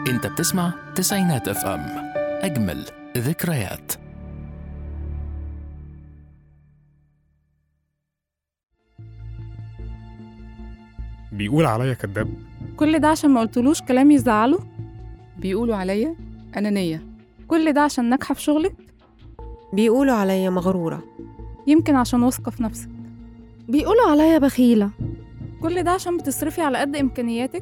انت بتسمع تسعينات اف ام اجمل ذكريات بيقول عليا كداب كل ده عشان ما قلتلوش كلام يزعله بيقولوا عليا أنانية كل ده عشان ناجحة في شغلك بيقولوا عليا مغرورة يمكن عشان واثقة في نفسك بيقولوا عليا بخيلة كل ده عشان بتصرفي على قد إمكانياتك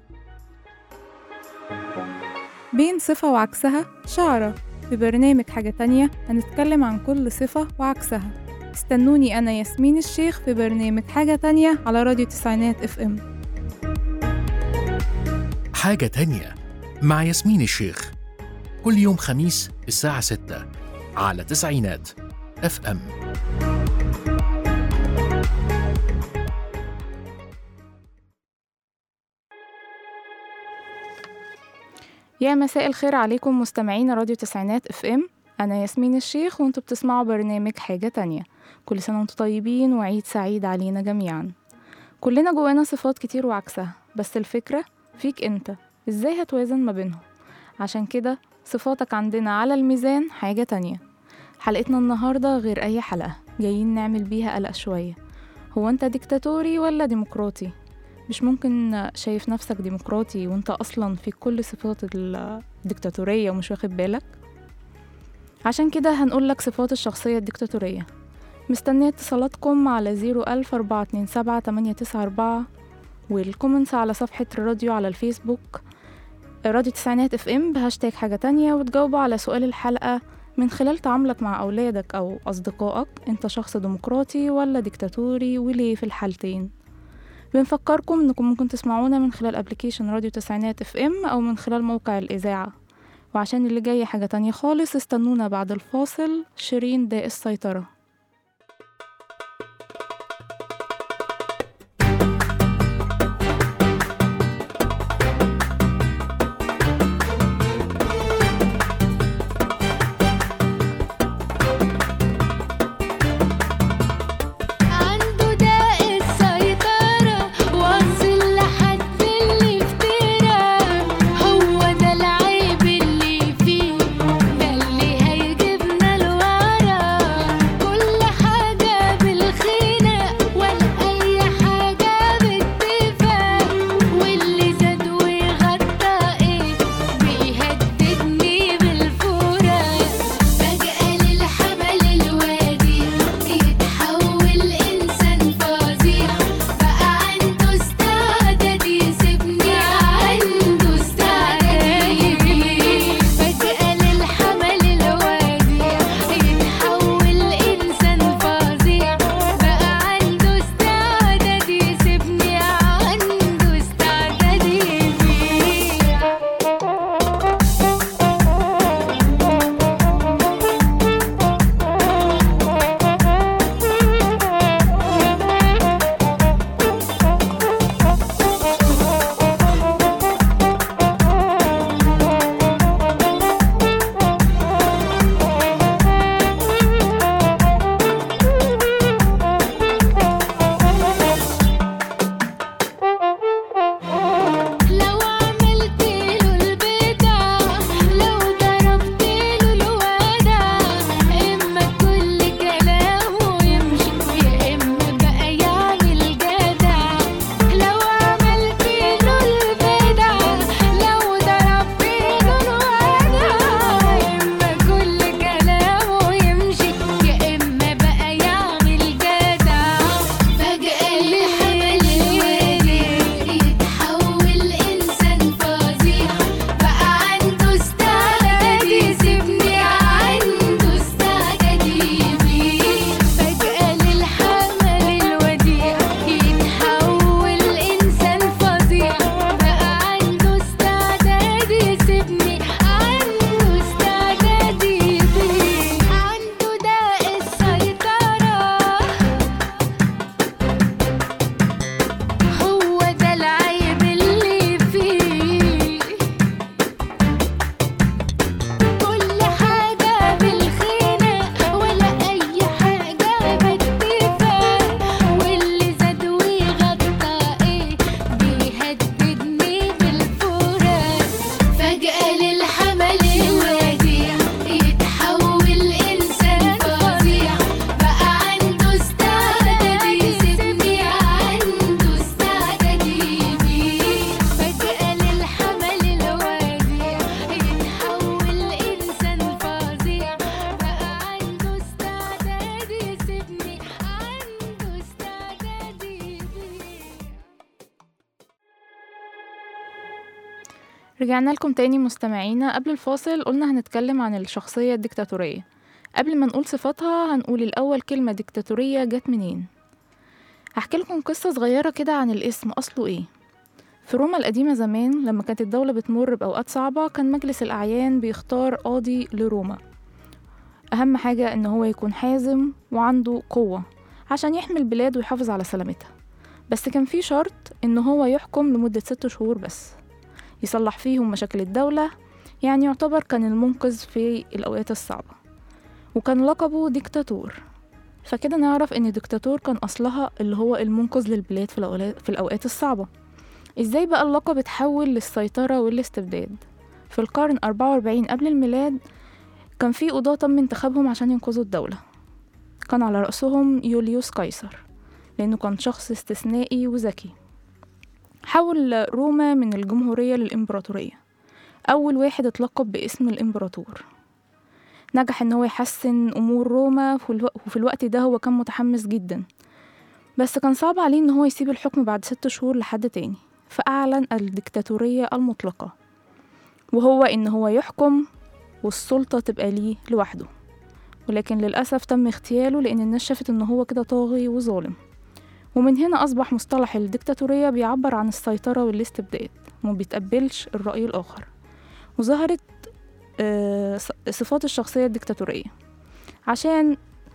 بين صفة وعكسها شعرة في برنامج حاجة تانية هنتكلم عن كل صفة وعكسها استنوني أنا ياسمين الشيخ في برنامج حاجة تانية على راديو تسعينات اف ام حاجة تانية مع ياسمين الشيخ كل يوم خميس الساعة 6 على تسعينات اف ام يا مساء الخير عليكم مستمعين راديو تسعينات اف ام انا ياسمين الشيخ وانتوا بتسمعوا برنامج حاجة تانية كل سنة وانتوا طيبين وعيد سعيد علينا جميعا كلنا جوانا صفات كتير وعكسها بس الفكرة فيك انت ازاي هتوازن ما بينهم عشان كده صفاتك عندنا على الميزان حاجة تانية حلقتنا النهاردة غير أي حلقة جايين نعمل بيها قلق شوية هو انت ديكتاتوري ولا ديمقراطي؟ مش ممكن شايف نفسك ديمقراطي وانت أصلا في كل صفات الديكتاتورية ومش واخد بالك؟ عشان كده هنقولك صفات الشخصية الديكتاتورية مستنية اتصالاتكم على زيرو ألف أربعة اتنين سبعة تمانية تسعة أربعة والكومنتس على صفحة الراديو على الفيسبوك راديو تسعينات اف ام بهاشتاج حاجة تانية وتجاوبوا على سؤال الحلقة من خلال تعاملك مع أولادك أو أصدقائك أنت شخص ديمقراطي ولا ديكتاتوري وليه في الحالتين بنفكركم انكم ممكن تسمعونا من خلال ابلكيشن راديو تسعينات اف ام او من خلال موقع الاذاعه وعشان اللي جاي حاجه تانية خالص استنونا بعد الفاصل شيرين داء السيطره عنده داء السيطرة واصل لحد الافتراء هو ده العيب اللي فيه ده اللي هيجيبنا لورا كل رجعنا لكم تاني مستمعينا قبل الفاصل قلنا هنتكلم عن الشخصية الديكتاتورية قبل ما نقول صفاتها هنقول الأول كلمة ديكتاتورية جت منين هحكي لكم قصة صغيرة كده عن الاسم أصله إيه في روما القديمة زمان لما كانت الدولة بتمر بأوقات صعبة كان مجلس الأعيان بيختار قاضي لروما أهم حاجة إن هو يكون حازم وعنده قوة عشان يحمي البلاد ويحافظ على سلامتها بس كان في شرط إن هو يحكم لمدة ست شهور بس يصلح فيهم مشاكل الدولة يعني يعتبر كان المنقذ في الأوقات الصعبة وكان لقبه ديكتاتور فكده نعرف إن ديكتاتور كان أصلها اللي هو المنقذ للبلاد في الأولا- في الأوقات الصعبة إزاي بقى اللقب اتحول للسيطرة والاستبداد في القرن 44 قبل الميلاد كان في قضاة تم انتخابهم عشان ينقذوا الدولة كان على رأسهم يوليوس قيصر لأنه كان شخص استثنائي وذكي حول روما من الجمهورية للإمبراطورية أول واحد اتلقب باسم الإمبراطور نجح إن هو يحسن أمور روما في الو- وفي الوقت ده هو كان متحمس جدا بس كان صعب عليه إن هو يسيب الحكم بعد ست شهور لحد تاني فأعلن الديكتاتورية المطلقة وهو إن هو يحكم والسلطة تبقى ليه لوحده ولكن للأسف تم اغتياله لأن الناس شافت إن هو كده طاغي وظالم ومن هنا أصبح مصطلح الديكتاتورية بيعبر عن السيطرة والاستبداد وما بيتقبلش الرأي الآخر وظهرت آه، ص- صفات الشخصية الديكتاتورية عشان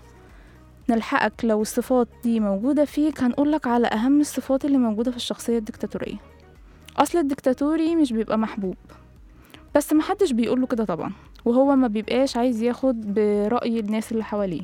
نلحقك لو الصفات دي موجودة فيك هنقولك على أهم الصفات اللي موجودة في الشخصية الديكتاتورية أصل الديكتاتوري مش بيبقى محبوب بس محدش بيقوله كده طبعا وهو ما بيبقاش عايز ياخد برأي الناس اللي حواليه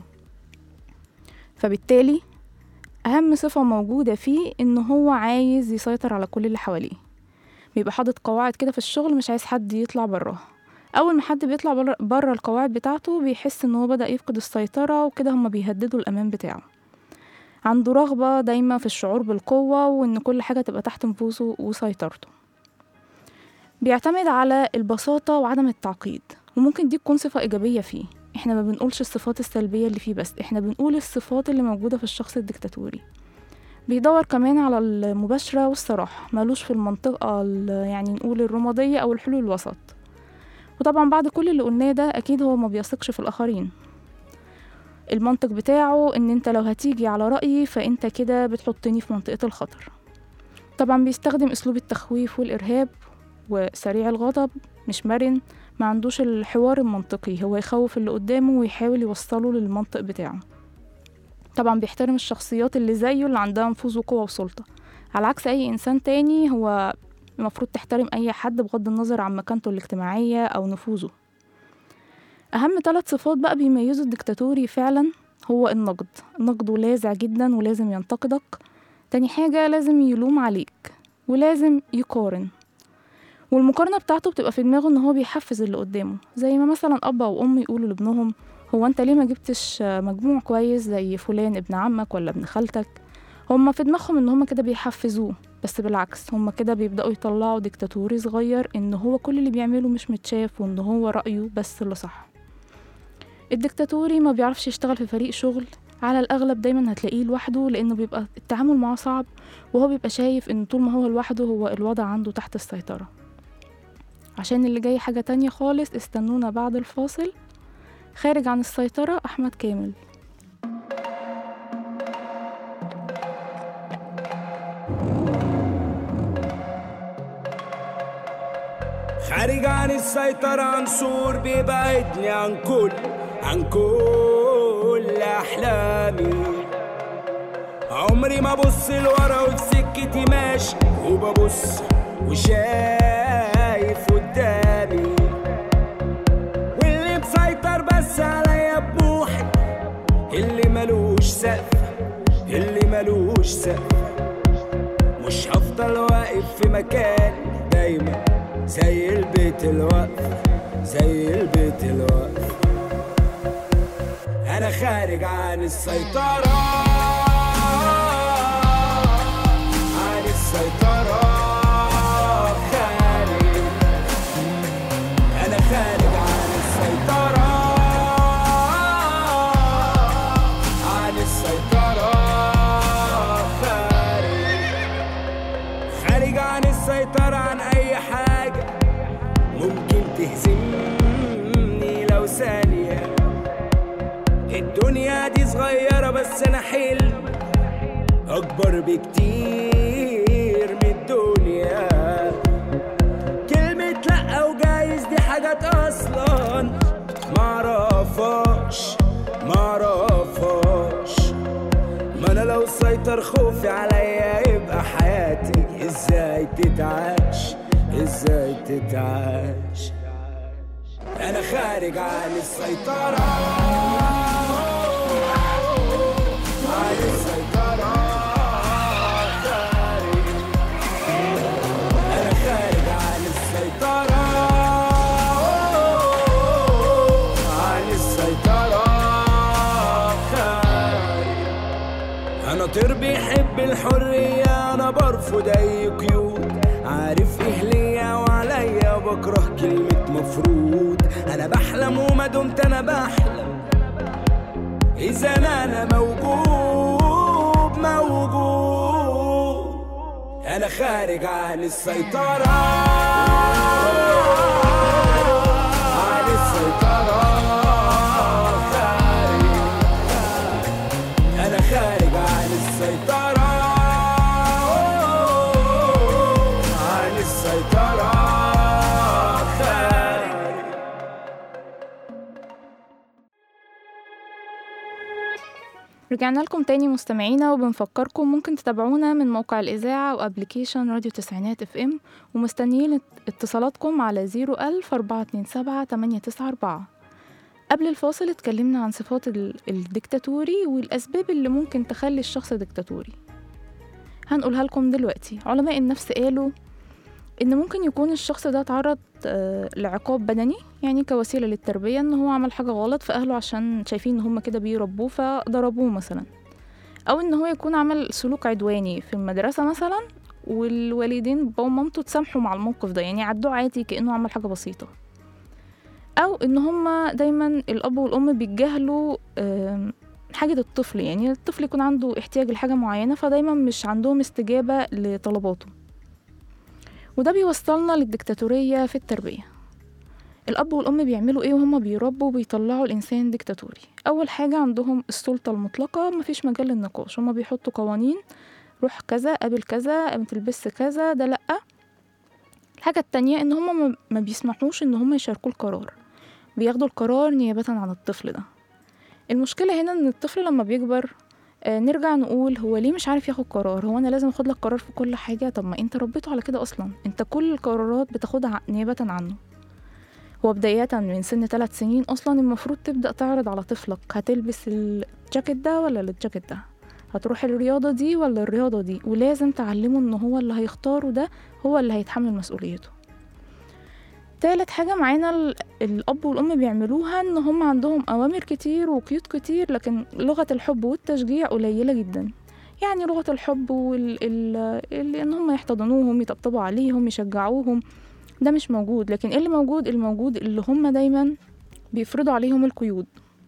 فبالتالي أهم صفة موجودة فيه إن هو عايز يسيطر على كل اللي حواليه بيبقى حاطط قواعد كده في الشغل مش عايز حد يطلع براها أول ما حد بيطلع بره- بره القواعد بتاعته بيحس إن هو بدأ يفقد السيطرة وكده هما بيهددوا الأمان بتاعه عنده رغبة دايما في الشعور بالقوة وإن كل حاجة تبقى تحت نفوذه وسيطرته بيعتمد على البساطة وعدم التعقيد وممكن دي تكون صفة إيجابية فيه احنا ما بنقولش الصفات السلبية اللي فيه بس احنا بنقول الصفات اللي موجودة في الشخص الديكتاتوري بيدور كمان على المباشرة والصراحة مالوش في المنطقة ال- يعني نقول الرمادية أو الحلول الوسط وطبعا بعد كل اللي قلناه ده أكيد هو ما بيثقش في الآخرين المنطق بتاعه إن أنت لو هتيجي على رأيي فأنت كده بتحطني في منطقة الخطر طبعا بيستخدم أسلوب التخويف والإرهاب وسريع الغضب مش مرن ما عندوش الحوار المنطقي هو يخوف اللي قدامه ويحاول يوصله للمنطق بتاعه طبعا بيحترم الشخصيات اللي زيه اللي عندها نفوذ وقوة وسلطة على عكس أي إنسان تاني هو المفروض تحترم أي حد بغض النظر عن مكانته الاجتماعية أو نفوذه أهم ثلاث صفات بقى بيميزوا الدكتاتوري فعلا هو النقد نقده لاذع جدا ولازم ينتقدك تاني حاجة لازم يلوم عليك ولازم يقارن والمقارنة بتاعته بتبقى في دماغه ان هو بيحفز اللي قدامه زي ما مثلا اب او ام يقولوا لابنهم هو انت ليه ما جبتش مجموع كويس زي فلان ابن عمك ولا ابن خالتك هما في دماغهم ان هما كده بيحفزوه بس بالعكس هما كده بيبدأوا يطلعوا ديكتاتوري صغير ان هو كل اللي بيعمله مش متشاف وان هو رأيه بس اللي صح الديكتاتوري ما بيعرفش يشتغل في فريق شغل على الأغلب دايما هتلاقيه لوحده لأنه بيبقى التعامل معاه صعب وهو بيبقى شايف إن طول ما هو لوحده هو الوضع عنده تحت السيطرة عشان اللي جاي حاجة تانية خالص استنونا بعد الفاصل خارج عن السيطرة أحمد كامل خارج عن السيطرة عنصر بيبعدني عن كل عن كل أحلامي عمري ما ببص لورا وفي سكتي ماشي وببص وشايف قدامي واللي مسيطر بس عليا بروحي اللي ملوش سقف اللي ملوش سقف مش هفضل واقف في مكان دايما زي البيت الوقف زي البيت الوقف انا خارج عن السيطرة عن السيطرة خارج انا خارج عن السيطرة عن السيطرة خارج خارج عن السيطرة عن أي حاجة ممكن تهزمني لو ثانية الدنيا دي صغيرة بس أنا حلم أكبر بكتير من الدنيا كلمة لأ وجايز دي حاجات أصلا معرفهاش معرفهاش ما أنا لو سيطر خوفي عليا يبقى حياتي إزاي تتعاش إزاي تتعاش أنا خارج عن السيطرة عن السيطرة خارج أنا خارج عن السيطرة عن السيطرة خارج أنا طير بيحب الحرية أنا برفض أي قيود عارف إيه ليا وعليا بكره كلمة مفروض أنا بحلم وما دمت أنا بحلم إذا أنا أنا موجود موجود أنا خارج عن السيطرة عن السيطرة خارج أنا خارج عن السيطرة عن السيطرة خارج رجعنا لكم تاني مستمعينا وبنفكركم ممكن تتابعونا من موقع الإذاعة وأبليكيشن راديو تسعينات اف ام ومستنيين اتصالاتكم على 01000 427 894 قبل الفاصل اتكلمنا عن صفات ال- الديكتاتوري والأسباب اللي ممكن تخلي الشخص ديكتاتوري هنقولها لكم دلوقتي علماء النفس قالوا إن ممكن يكون الشخص ده تعرض آه، لعقاب بدني يعني كوسيلة للتربية إن هو عمل حاجة غلط فأهله عشان شايفين إن هما كده بيربوه فضربوه مثلا أو إن هو يكون عمل سلوك عدواني في المدرسة مثلا والوالدين بابا ومامته تسامحوا مع الموقف ده يعني عدوه عادي كأنه عمل حاجة بسيطة أو إن هما دايما الأب والأم بيتجاهلوا آم، حاجة الطفل يعني الطفل يكون عنده احتياج لحاجة معينة فدايما مش عندهم استجابة لطلباته وده بيوصلنا للديكتاتورية في التربية الأب والأم بيعملوا إيه وهما بيربوا بيطلعوا الإنسان ديكتاتوري أول حاجة عندهم السلطة المطلقة مفيش مجال للنقاش هما بيحطوا قوانين روح كذا قابل كذا ما تلبس كذا ده لأ الحاجة التانية إن هما ما- ما بيسمحوش إن هما يشاركوا القرار بياخدوا القرار نيابة عن الطفل ده المشكلة هنا إن الطفل لما بيكبر آه نرجع نقول هو ليه مش عارف ياخد قرار هو انا لازم اخد لك قرار في كل حاجه طب ما انت ربيته على كده اصلا انت كل القرارات بتاخدها ع- نيابه عنه هو بداية من سن ثلاث سنين أصلا المفروض تبدأ تعرض على طفلك هتلبس الجاكيت ده ولا الجاكيت ده هتروح الرياضة دي ولا الرياضة دي ولازم تعلمه إن هو اللي هيختاره ده هو اللي هيتحمل مسؤوليته تالت حاجة معانا ال- الأب والأم بيعملوها إن هم عندهم أوامر كتير وقيود كتير لكن لغة الحب والتشجيع قليلة جدا يعني لغة الحب وال ال... ال... إن هم يحتضنوهم يطبطبوا عليهم يشجعوهم ده مش موجود لكن إيه اللي موجود الموجود اللي هم دايما بيفرضوا عليهم القيود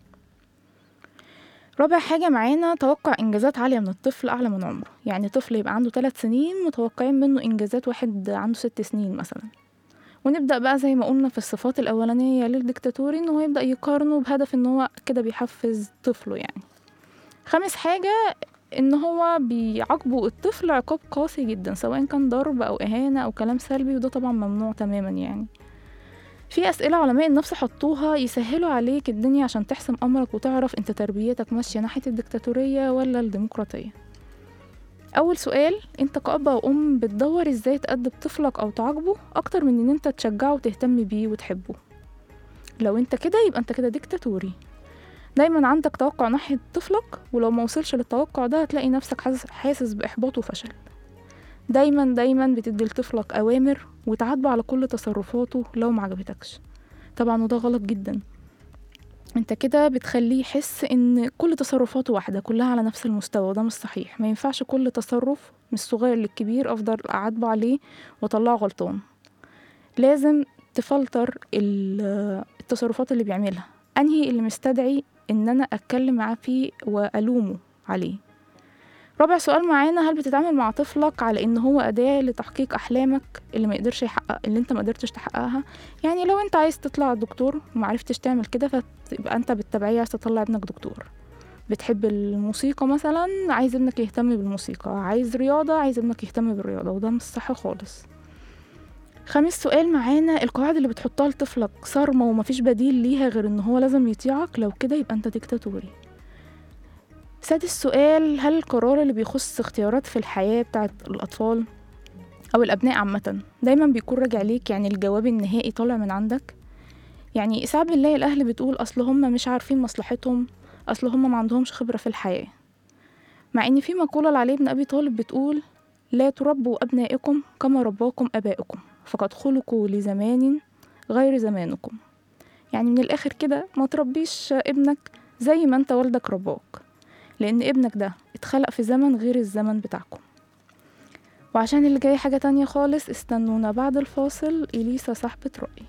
رابع حاجة معانا توقع إنجازات عالية من الطفل أعلى من عمره يعني طفل يبقى عنده ثلاث سنين متوقعين منه إنجازات واحد عنده ست سنين مثلا ونبدأ بقى زي ما قلنا في الصفات الأولانية للديكتاتوري إن هو يبدأ يقارنه بهدف إن هو كده بيحفز طفله يعني خامس حاجة إن هو بيعاقبوا الطفل عقاب قاسي جدا سواء كان ضرب أو إهانة أو كلام سلبي وده طبعا ممنوع تماما يعني في أسئلة علماء النفس حطوها يسهلوا عليك الدنيا عشان تحسم أمرك وتعرف أنت تربيتك ماشية ناحية الديكتاتورية ولا الديمقراطية أول سؤال أنت كأب أو أم بتدور إزاي تأدب طفلك أو تعاقبه أكتر من إن أنت تشجعه وتهتم بيه وتحبه لو أنت كده يبقى أنت كده ديكتاتوري دايما عندك توقع ناحية طفلك ولو ما وصلش للتوقع ده هتلاقي نفسك حاسس- حاسس بإحباط وفشل دايما دايما بتدي لطفلك أوامر وتعاتبه على كل تصرفاته لو ما عجبتكش طبعا وده غلط جدا انت كده بتخليه يحس ان كل تصرفاته واحدة كلها على نفس المستوى وده مش صحيح ما ينفعش كل تصرف من الصغير للكبير افضل اعاتبه عليه واطلعه غلطان لازم تفلتر ال- التصرفات اللي بيعملها انهي اللي مستدعي ان انا اتكلم معاه فيه والومه عليه رابع سؤال معانا هل بتتعامل مع طفلك على ان هو أداة لتحقيق أحلامك اللي ما يقدرش يحقق اللي انت ما قدرتش تحققها يعني لو انت عايز تطلع دكتور ومعرفتش تعمل كده فتبقى انت بالتبعية عايز تطلع ابنك دكتور بتحب الموسيقى مثلا عايز ابنك يهتم بالموسيقى عايز رياضة عايز ابنك يهتم بالرياضة وده مش صح خالص خامس سؤال معانا القواعد اللي بتحطها لطفلك صارمة ومفيش بديل ليها غير ان هو لازم يطيعك لو كده يبقى انت ديكتاتوري سادس سؤال هل القرار اللي بيخص اختيارات في الحياة بتاعت الأطفال أو الأبناء عامة دايما بيكون راجع ليك يعني الجواب النهائي طالع من عندك يعني ساعات بنلاقي الأهل بتقول أصل هم مش عارفين مصلحتهم أصل هم ما عندهمش خبرة في الحياة مع إن في مقولة لعلي بن أبي طالب بتقول لا تربوا أبنائكم كما رباكم آبائكم فقد خلقوا لزمان غير زمانكم يعني من الآخر كده ما تربيش ابنك زي ما انت والدك رباك لأن ابنك ده اتخلق في زمن غير الزمن بتاعكم وعشان اللي جاي حاجة تانية خالص استنونا بعد الفاصل إليسا صاحبة رأي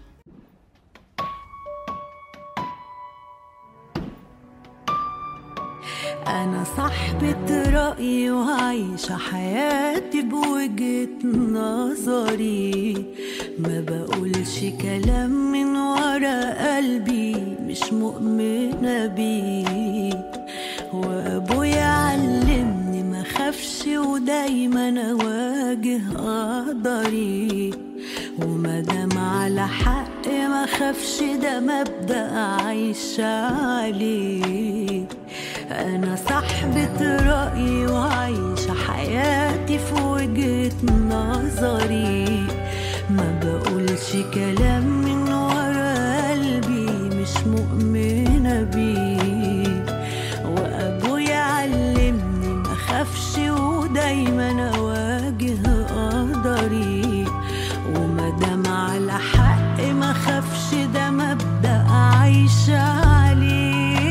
أنا صاحبة رأي وعايشة حياتي بوجهة نظري ما بقولش كلام من ورا قلبي مش مؤمنة بيه وأبويا علمني ما خافش ودايما أواجه قدري ومادام على حق ما خافش ده مبدأ عايشة عليه أنا صاحبة رأيي وعايشة حياتي في وجهة نظري ما بقولش كلام من ورا قلبي مش مؤمنة بيه وأبويا علمني ما خافش ودايما أواجه قدري ومادام على حق ما خافش ده مبدأ عايشة عليه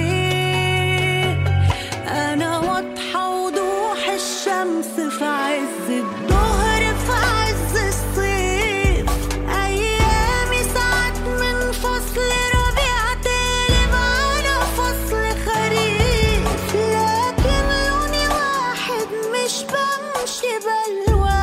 أنا واضحة وضوح الشمس في عز الظهر في عز الصيف أيامي ساعات من فصل ربيع تقلب على فصل خريف لكن لوني واحد مش بمشي بألوان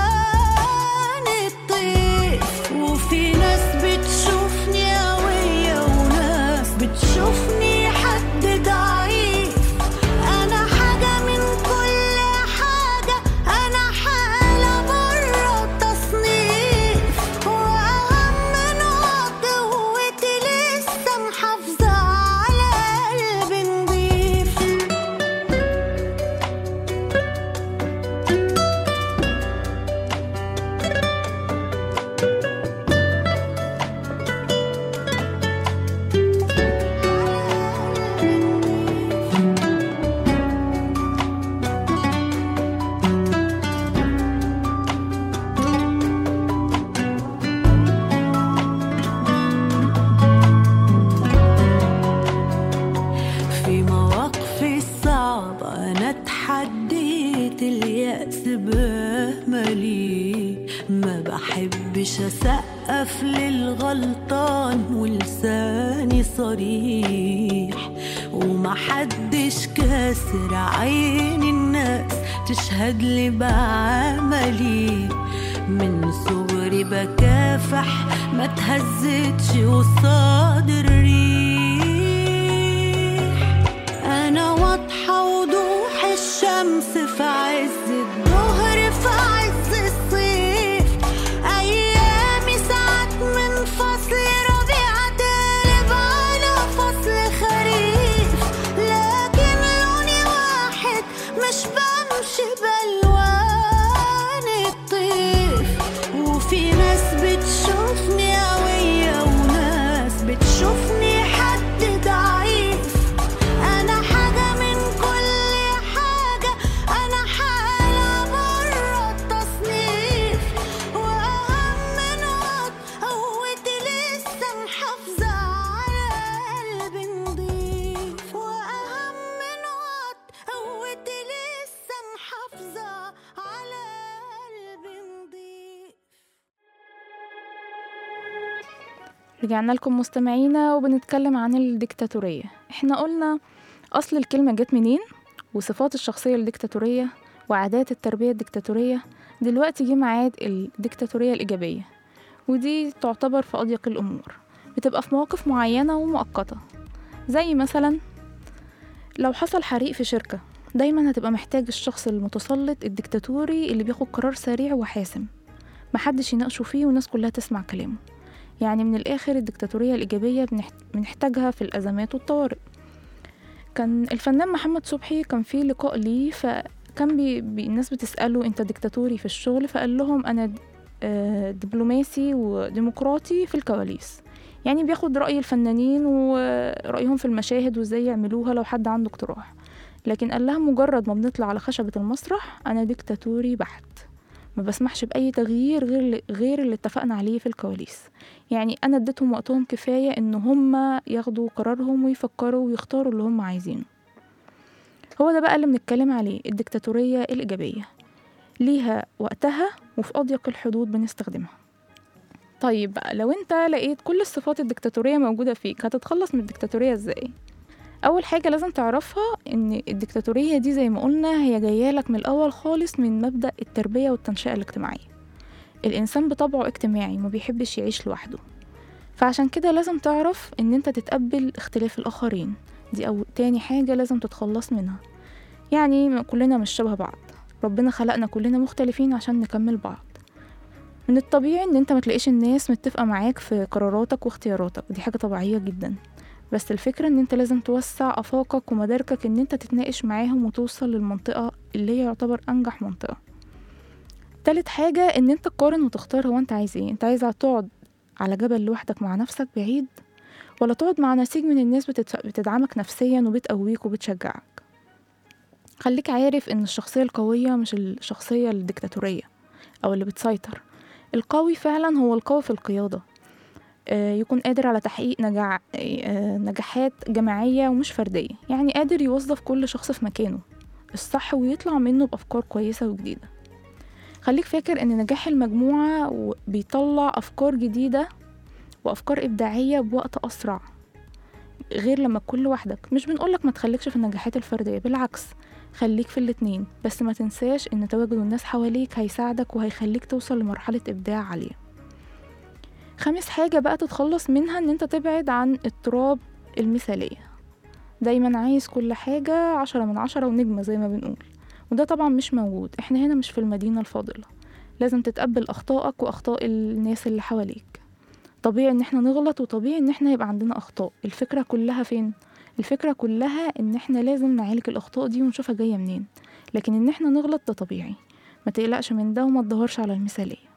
الطيف وفي ناس بتشوفني قوية وناس بتشوفني حد ضعيف أنا حاجة من كل حاجة أنا حالة برا التصنيف وأهم نقط قوتي لسه محافظة على قلب نضيف في مواقفي الصعبة أنا اتحديت اليأس بأملي ما بحبش أسقف للغلطان ولساني صريح ومحدش كاسر عين الناس تشهد لي بعملي من صغري بكافح ما تهزتش قصاد الريح أنا واضحة وضوح الشمس في عز الظهر في عز الصيف أيامي ساعات من فصل ربيع تقلب على فصل خريف لكن لوني واحد مش بمشي بألوان الطيف وفي ناس بتشوفني قوية وناس بتشوفني حد ضعيف أنا حاجة من كل حاجة أنا حالة برا التصنيف وأهم نقط قوتي لسه محافظة على قلب نضيف وأهم نقط قوتي لسه محافظة على قلب نضيف رجعنا لكم مستمعينا وبنتكلم عن الديكتاتورية احنا قلنا أصل الكلمة جت منين وصفات الشخصية الديكتاتورية وعادات التربية الدكتاتورية دلوقتي جه ميعاد الدكتاتورية الإيجابية ودي تعتبر في أضيق الأمور بتبقى في مواقف معينة ومؤقتة زي مثلا لو حصل حريق في شركة دايما هتبقى محتاج الشخص المتسلط الدكتاتوري اللي بياخد قرار سريع وحاسم محدش يناقشه فيه والناس كلها تسمع كلامه يعني من الآخر الدكتاتورية الإيجابية بنحت- بنحتاجها في الأزمات والطوارئ كان الفنان محمد صبحي كان في لقاء ليه فكان بي بي الناس بتسأله أنت دكتاتوري في الشغل فقال لهم أنا د- آه، دبلوماسي وديمقراطي في الكواليس يعني بياخد رأي الفنانين ورأيهم في المشاهد وازاي يعملوها لو حد عنده اقتراح لكن قال لها مجرد ما بنطلع على خشبة المسرح أنا ديكتاتوري بحت ما بسمحش بأي تغيير غير اللي- غير اللي اتفقنا عليه في الكواليس يعني أنا اديتهم وقتهم كفاية إن هم ياخدوا قرارهم ويفكروا ويختاروا اللي هم عايزينه هو ده بقى اللي بنتكلم عليه الدكتاتورية الإيجابية ليها وقتها وفي أضيق الحدود بنستخدمها طيب بقى لو انت لقيت كل الصفات الدكتاتورية موجودة فيك هتتخلص من الدكتاتورية ازاي؟ أول حاجة لازم تعرفها إن الدكتاتورية دي زي ما قلنا هي جاية لك من الأول خالص من مبدأ التربية والتنشئة الاجتماعية الإنسان بطبعه اجتماعي ما بيحبش يعيش لوحده فعشان كده لازم تعرف إن انت تتقبل اختلاف الآخرين دي أو تاني حاجة لازم تتخلص منها يعني ما- كلنا مش شبه بعض ربنا خلقنا كلنا مختلفين عشان نكمل بعض من الطبيعي ان انت ما تلاقيش الناس متفقة معاك في قراراتك واختياراتك دي حاجة طبيعية جدا بس الفكرة ان انت لازم توسع افاقك ومداركك ان انت تتناقش معاهم وتوصل للمنطقة اللي هي يعتبر انجح منطقة تالت حاجة ان انت تقارن وتختار هو انت عايز ايه انت عايز تقعد على جبل لوحدك مع نفسك بعيد ولا تقعد مع نسيج من الناس بتدف- بتدعمك نفسيا وبتقويك وبتشجعك خليك عارف ان الشخصية القوية مش الشخصية الديكتاتورية او اللي بتسيطر القوي فعلا هو القوي في القيادة آه، يكون قادر على تحقيق نجاح آه، نجاحات جماعية ومش فردية يعني قادر يوظف كل شخص في مكانه الصح ويطلع منه بأفكار كويسة وجديدة خليك فاكر ان نجاح المجموعة و- بيطلع أفكار جديدة وأفكار إبداعية بوقت أسرع غير لما تكون لوحدك مش بنقولك ما تخليكش في النجاحات الفردية بالعكس خليك في الاتنين بس ما تنساش ان تواجد الناس حواليك هيساعدك وهيخليك توصل لمرحلة إبداع عالية خامس حاجة بقى تتخلص منها ان انت تبعد عن اضطراب المثالية دايما عايز كل حاجة عشرة من عشرة ونجمة زي ما بنقول وده طبعا مش موجود احنا هنا مش في المدينة الفاضلة لازم تتقبل أخطائك وأخطاء الناس اللي حواليك طبيعي ان احنا نغلط وطبيعي ان احنا يبقى عندنا أخطاء الفكرة كلها فين؟ الفكرة كلها ان احنا لازم نعالج الأخطاء دي ونشوفها جاية منين لكن ان احنا نغلط ده طبيعي ما تقلقش من ده وما تدهورش على المثالية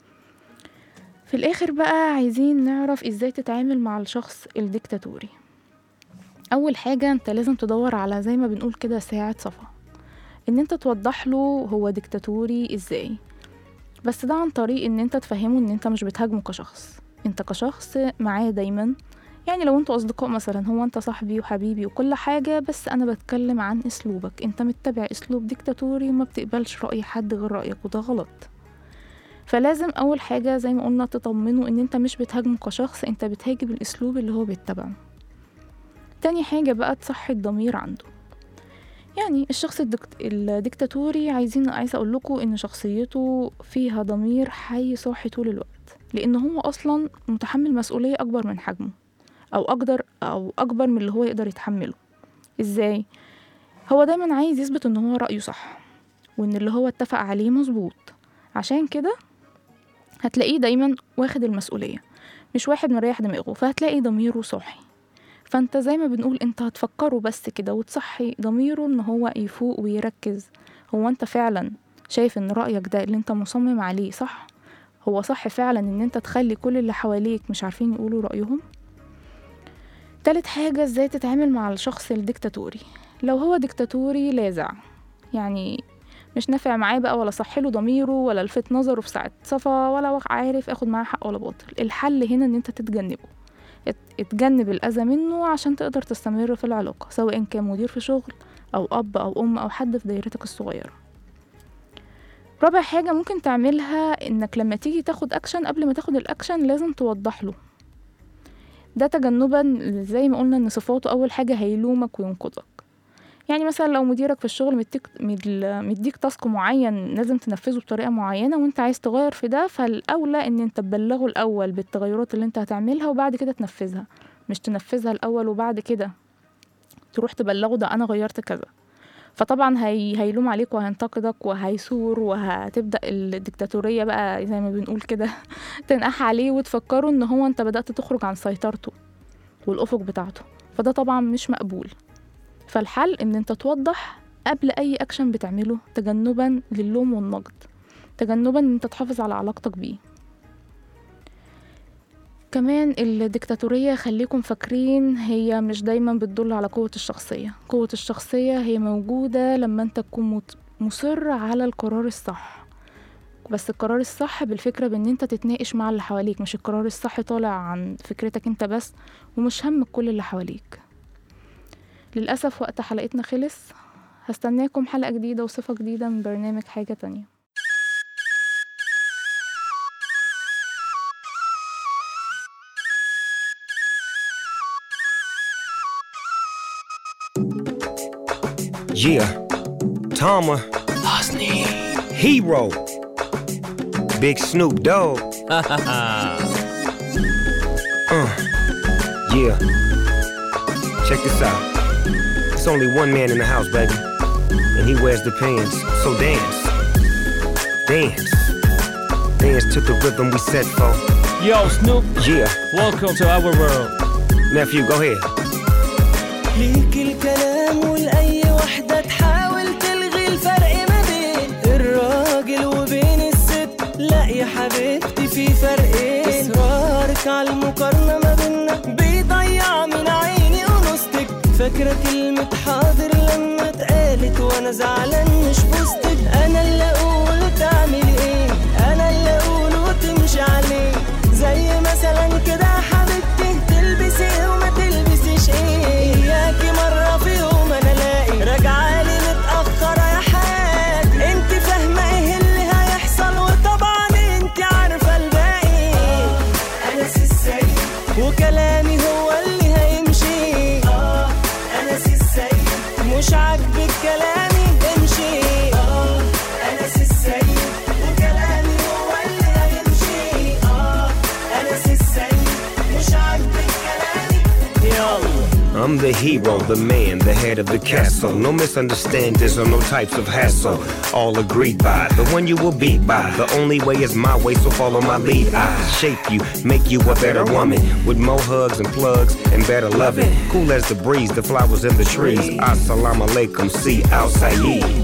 في الآخر بقى عايزين نعرف ازاي تتعامل مع الشخص الديكتاتوري أول حاجة انت لازم تدور على زي ما بنقول كده ساعة صفا ان انت توضح له هو ديكتاتوري ازاي بس ده عن طريق ان انت تفهمه ان انت مش بتهاجمه كشخص انت كشخص معاه دايما يعني لو انتوا اصدقاء مثلا هو انت صاحبي وحبيبي وكل حاجة بس انا بتكلم عن اسلوبك انت متبع اسلوب ديكتاتوري وما بتقبلش رأي حد غير رأيك وده غلط فلازم اول حاجة زي ما قلنا تطمنه ان انت مش بتهاجمه كشخص انت بتهاجم الاسلوب اللي هو بيتبعه تاني حاجة بقى تصحي الضمير عنده يعني الشخص الدكت... الديكتاتوري عايزين عايزة اقول لكم ان شخصيته فيها ضمير حي صاحي طول الوقت لان هو اصلا متحمل مسؤولية اكبر من حجمه او اقدر او اكبر من اللي هو يقدر يتحمله ازاي هو دايما عايز يثبت ان هو رأيه صح وان اللي هو اتفق عليه مظبوط عشان كده هتلاقيه دايما واخد المسؤولية مش واحد مريح دماغه فهتلاقي ضميره صاحي فانت زي ما بنقول انت هتفكره بس كده وتصحي ضميره ان هو يفوق ويركز هو انت فعلا شايف ان رأيك ده اللي انت مصمم عليه صح هو صح فعلا ان انت تخلي كل اللي حواليك مش عارفين يقولوا رأيهم تالت حاجة ازاي تتعامل مع الشخص الديكتاتوري لو هو ديكتاتوري لاذع يعني مش نافع معاه بقى ولا صحله ضميره ولا لفت نظره في ساعة صفا ولا عارف اخد معاه حق ولا باطل الحل هنا ان انت تتجنبه ات- اتجنب الأذى منه عشان تقدر تستمر في العلاقة سواء كان مدير في شغل أو أب أو أم أو حد في دايرتك الصغيرة رابع حاجة ممكن تعملها إنك لما تيجي تاخد أكشن قبل ما تاخد الأكشن لازم توضح له ده تجنبا زي ما قلنا إن صفاته أول حاجة هيلومك وينقدك يعني مثلا لو مديرك في الشغل مديك مدل- مديك تاسك معين لازم تنفذه بطريقة معينة وانت عايز تغير في ده فالأولى ان انت تبلغه الأول بالتغيرات اللي انت هتعملها وبعد كده تنفذها مش تنفذها الأول وبعد كده تروح تبلغه ده أنا غيرت كذا فطبعا هي هيلوم عليك وهينتقدك وهيثور وهتبدأ الديكتاتورية بقى زي ما بنقول كده تنقح عليه وتفكره ان هو انت بدأت تخرج عن سيطرته والأفق بتاعته فده طبعا مش مقبول فالحل ان انت توضح قبل اي اكشن بتعمله تجنبا للوم والنقد تجنبا ان انت تحافظ على علاقتك بيه كمان الديكتاتورية خليكم فاكرين هي مش دايما بتدل على قوة الشخصية قوة الشخصية هي موجودة لما انت تكون مت- مصر على القرار الصح بس القرار الصح بالفكرة بان انت تتناقش مع اللي حواليك مش القرار الصح طالع عن فكرتك انت بس ومش هم كل اللي حواليك للأسف وقت حلقتنا خلص هستناكم حلقة جديدة وصفة جديدة من برنامج حاجة تانية Yeah. Tama. Hero. Big Snoop Dogg. uh. Yeah. Check this out. It's only one man in the house, baby. And he wears the pants. So dance. Dance. Dance to the rhythm we set for. Yo, Snoop, Yeah. welcome to our world. Nephew, go ahead. ليك الكلام ولأي وحدة تحاول تلغي الفرق ما بين الراجل وبين الست لا يا حبيبتي في فرقين إصرارك على المقارنة ما بينا بيضيع من عيني ونصتك فاكرة كلمة حاضر لما اتقالت وأنا زعلان مش بوستك أنا اللي أقول تعمل إيه أنا اللي أقول وتمشي عليه زي مثلا كده يا حبيبتي تلبسي ايه وما تلبسيش ايه اياكي مرة في يوم انا الاقي راجعة لي متأخرة يا حياتي انت فاهمة ايه اللي هيحصل وطبعا انت عارفة الباقي انا السيد وكلامي هو اللي هيمشي اه انا السيد مش عاجبك كلامي امشي اه انا السيد وكلامي هو اللي هيمشي اه انا السيد مش عاجبك كلامي يلا I'm the hero, the man, the head of the castle. No misunderstandings or no types of hassle. All agreed by the one you will beat by. The only way is my way, so follow my lead. I shape you, make you a better woman. With more hugs and plugs and better loving. Cool as the breeze, the flowers in the trees. Assalamu alaikum, see outside.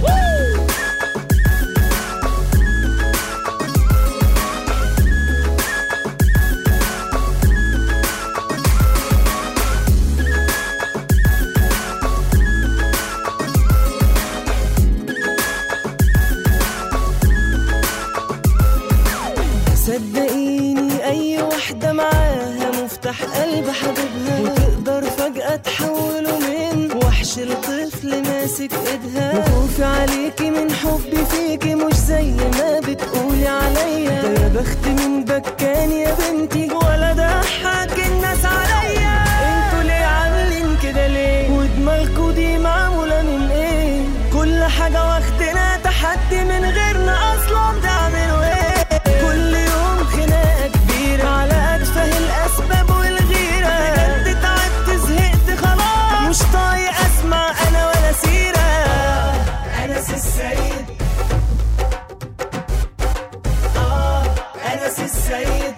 صدقيني اي واحدة معاها مفتاح قلب حبيبها وتقدر فجأة تحوله من وحش لطفل ماسك ايدها وخوفي عليكي من حبي فيكي مش زي ما بتقولي عليا ده يا بخت من بكان يا بنتي ولا ضحك الناس عليا انتوا ليه عاملين كده ليه ودماغكوا دي معمولة من ايه كل حاجة واخدنا تحدي من غيرنا اصلا تعملوا ايه كل يوم خناقة كبيرة على أتفه الأسباب والغيرة بجد تعبت زهقت خلاص مش طايق أسمع أنا ولا سيرة أنس السيد آه أنس السيد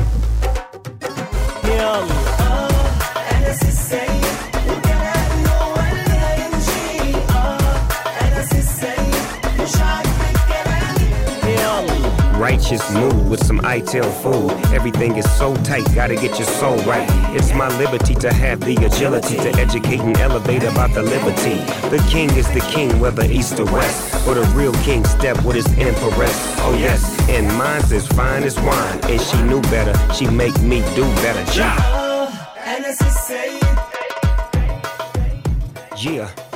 يلا آه أنس السيد وكلامي هو اللي هيمشي آه أنس السيد مش عاجبك كلامي يلا Righteous mood with some ITIL food. Everything is so tight, gotta get your soul right. It's my liberty to have the agility to educate and elevate about the liberty. The king is the king, whether east or west. Or the real king step with his empress. Oh yes, and mine's as fine as wine. And she knew better, she make me do better. Ja! أنس السيد Yeah.